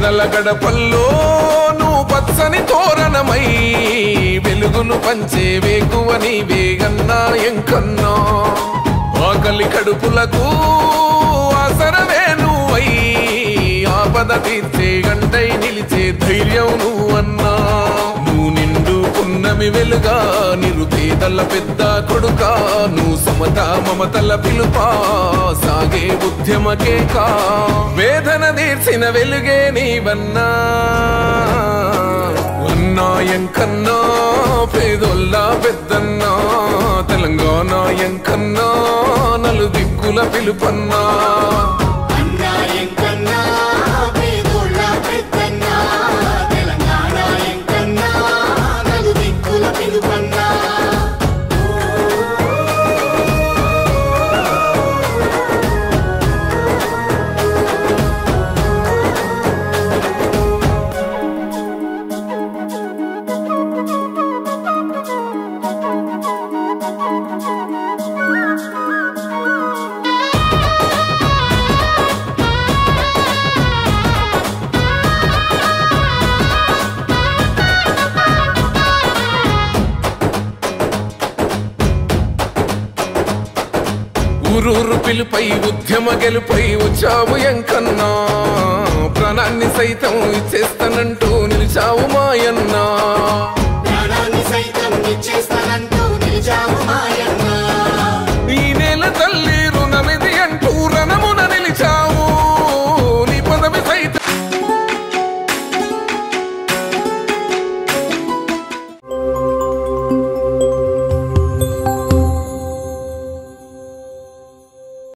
పేదల గడపల్లో నువ్వు పచ్చని తోరణమై వెలుగును పంచే వేకువ నీవే అన్నా ఎంకన్నా ఆకలి కడుపులకు ఆసరవే నువ్వై ఆపద తీర్చే గంటై నిలిచే ధైర్యం నువ్వన్నా నువ్వు నిండు పున్నమి వెలుగా నిరుపేదల పెద్ద కొడుక నువ్వు సమత మమతల పిలుపా సాగే ఉద్యమకే కా వేదన తీర్చిన వెలుగే నీవన్నా అన్నాయం కన్నా పేదోళ్ళ పెద్దన్నా తెలంగాణ ఎంకన్నా నలు దిక్కుల పిలుపన్నా అన్నా ఎంకన్నా పేదోళ్ళ పెద్దన్నా తెలంగాణ ఎంకన్నా నలు దిక్కుల పిలుపన్నా ఊరూరు పిలుపై ఉద్యమ గెలుపై వచ్చావు ఎంకన్నా ప్రాణాన్ని సైతం ఇచ్చేస్తానంటూ నిలిచావు మాయన్నా ప్రాణాన్ని సైతం ఇచ్చేస్తానంటూ